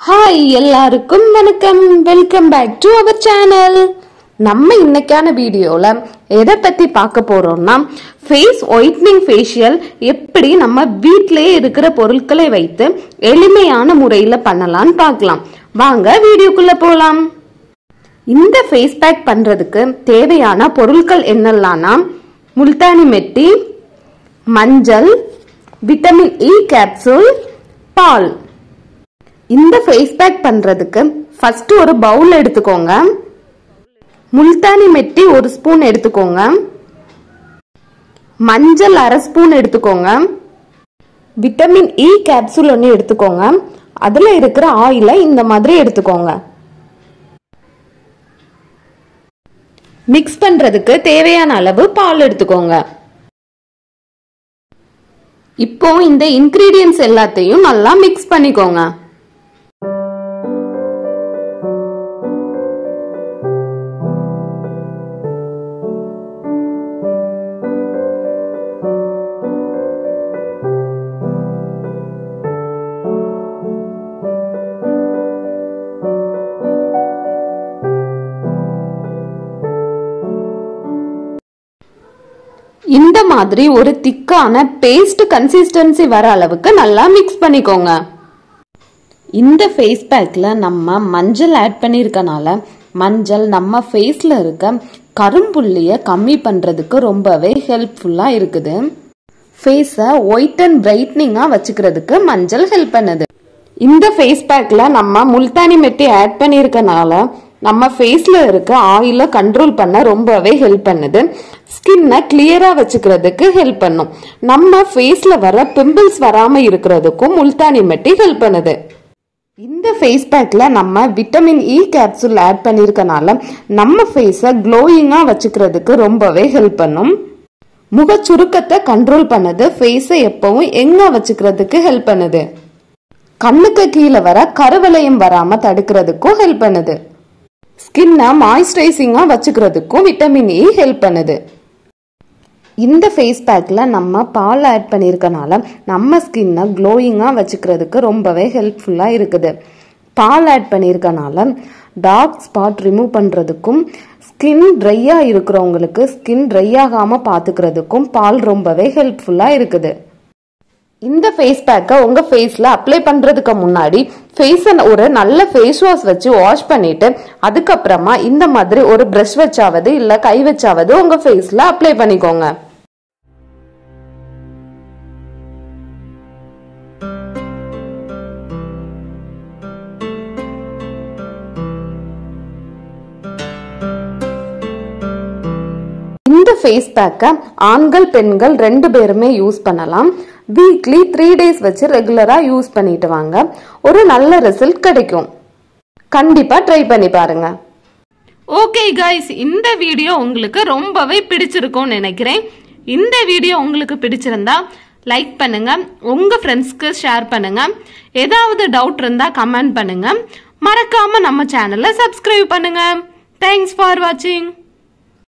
hi எல்லாருக்கும் வணக்கம் welcome back to our channel நம்ம இன்னைக்கான வீடியோல எதை பத்தி பார்க்க போறோம்னா ஃபேஸ் ஒயிட்னிங் ஃபேஷியல் எப்படி நம்ம வீட்டிலேயே இருக்கிற பொருட்களை வைத்து எளிமையான முறையில் பண்ணலாம்னு பார்க்கலாம் வாங்க வீடியோக்குள்ள போலாம் இந்த ஃபேஸ் பேக் பண்றதுக்கு தேவையான பொருட்கள் என்னெல்லாம்னா முல்தானி மெட்டி மஞ்சள் விட்டமின் இ கேப்சூல் பால் இந்த ஃபேஸ் பேக் பண்றதுக்கு ஃபர்ஸ்ட் ஒரு பவுல் எடுத்துக்கோங்க முல்தானி மெட்டி ஒரு ஸ்பூன் எடுத்துக்கோங்க மஞ்சள் அரை ஸ்பூன் எடுத்துக்கோங்க விட்டமின் இ கேப்சூல் ஒன்று எடுத்துக்கோங்க அதுல இருக்கிற ஆயிலை இந்த மாதிரி எடுத்துக்கோங்க மிக்ஸ் பண்றதுக்கு தேவையான அளவு பால் எடுத்துக்கோங்க இப்போ இந்த இன்கிரீடியன்ஸ் எல்லாத்தையும் நல்லா மிக்ஸ் பண்ணிக்கோங்க இந்த மாதிரி ஒரு திக்கான பேஸ்ட் கன்சிஸ்டன்சி வர அளவுக்கு நல்லா மிக்ஸ் பண்ணிக்கோங்க இந்த ஃபேஸ் பேக்ல நம்ம மஞ்சள் ஆட் பண்ணியிருக்கனால மஞ்சள் நம்ம ஃபேஸ்ல இருக்க கரும்புள்ளிய கம்மி பண்றதுக்கு ரொம்பவே ஹெல்ப்ஃபுல்லா இருக்குது ஃபேஸை ஒயிட் அண்ட் பிரைட்னிங்காக வச்சுக்கிறதுக்கு மஞ்சள் ஹெல்ப் பண்ணுது இந்த ஃபேஸ் பேக்ல நம்ம முல்தானி மெட்டி ஆட் பண்ணியிருக்கனால நம்ம ஃபேஸ்ல இருக்க ஆயில கண்ட்ரோல் பண்ண ரொம்பவே ஹெல்ப் பண்ணுது ஸ்கின்னை கிளியரா வச்சுக்கிறதுக்கு ஹெல்ப் பண்ணும் நம்ம ஃபேஸ்ல வர பிம்பிள்ஸ் வராம இருக்கிறதுக்கும் முல்தானி மெட்டி ஹெல்ப் பண்ணுது இந்த ஃபேஸ் பேக்ல நம்ம விட்டமின் இ கேப்சூல் ஆட் பண்ணியிருக்கனால நம்ம ஃபேஸை க்ளோயிங்காக வச்சுக்கிறதுக்கு ரொம்பவே ஹெல்ப் பண்ணும் முக சுருக்கத்தை கண்ட்ரோல் பண்ணுது ஃபேஸை எப்பவும் எங்க வச்சுக்கிறதுக்கு ஹெல்ப் பண்ணுது கண்ணுக்கு கீழே வர கருவளையம் வராம தடுக்கிறதுக்கும் ஹெல்ப் பண்ணுது ஸ்கின்னை மாய்ஸ்சரைசிங்கா வச்சுக்கிறதுக்கும் விட்டமின் இ ஹெல்ப் பண்ணுது இந்த ஃபேஸ் பேக்ல நம்ம பால் ஆட் பண்ணியிருக்கனால நம்ம ஸ்கின்னை க்ளோயிங்காக வச்சுக்கிறதுக்கு ரொம்பவே ஹெல்ப்ஃபுல்லாக இருக்குது பால் ஆட் பண்ணியிருக்கனால டார்க் ஸ்பாட் ரிமூவ் பண்ணுறதுக்கும் ஸ்கின் ட்ரையாக இருக்கிறவங்களுக்கு ஸ்கின் ட்ரை ஆகாமல் பார்த்துக்கிறதுக்கும் பால் ரொம்பவே ஹெல்ப்ஃபுல்லாக இருக்குது இந்த ஃபேஸ் பேக்கை உங்க ஃபேஸ்ல அப்ளை பண்றதுக்கு முன்னாடி ஃபேஸை ஒரு நல்ல ஃபேஸ் வாஷ் வச்சு வாஷ் பண்ணிட்டு அதுக்கப்புறமா இந்த மாதிரி ஒரு பிரஷ் வச்சாவது இல்ல கை வச்சாவது உங்க ஃபேஸ்ல அப்ளை பண்ணிக்கோங்க இந்த ஃபேஸ் பேக்கை ஆண்கள் பெண்கள் ரெண்டு பேருமே யூஸ் பண்ணலாம் வீக்லி த்ரீ டேஸ் வச்சு ரெகுலராக யூஸ் பண்ணிட்டு வாங்க ஒரு நல்ல ரிசல்ட் கிடைக்கும் கண்டிப்பாக ட்ரை பண்ணி பாருங்க ஓகே கைஸ் இந்த வீடியோ உங்களுக்கு ரொம்பவே பிடிச்சிருக்கும்னு நினைக்கிறேன் இந்த வீடியோ உங்களுக்கு பிடிச்சிருந்தா லைக் பண்ணுங்க உங்க ஃப்ரெண்ட்ஸ்க்கு ஷேர் பண்ணுங்க ஏதாவது டவுட் இருந்தா கமெண்ட் பண்ணுங்க மறக்காம நம்ம சேனலை சப்ஸ்கிரைப் பண்ணுங்க தேங்க்ஸ் ஃபார் வாட்சிங்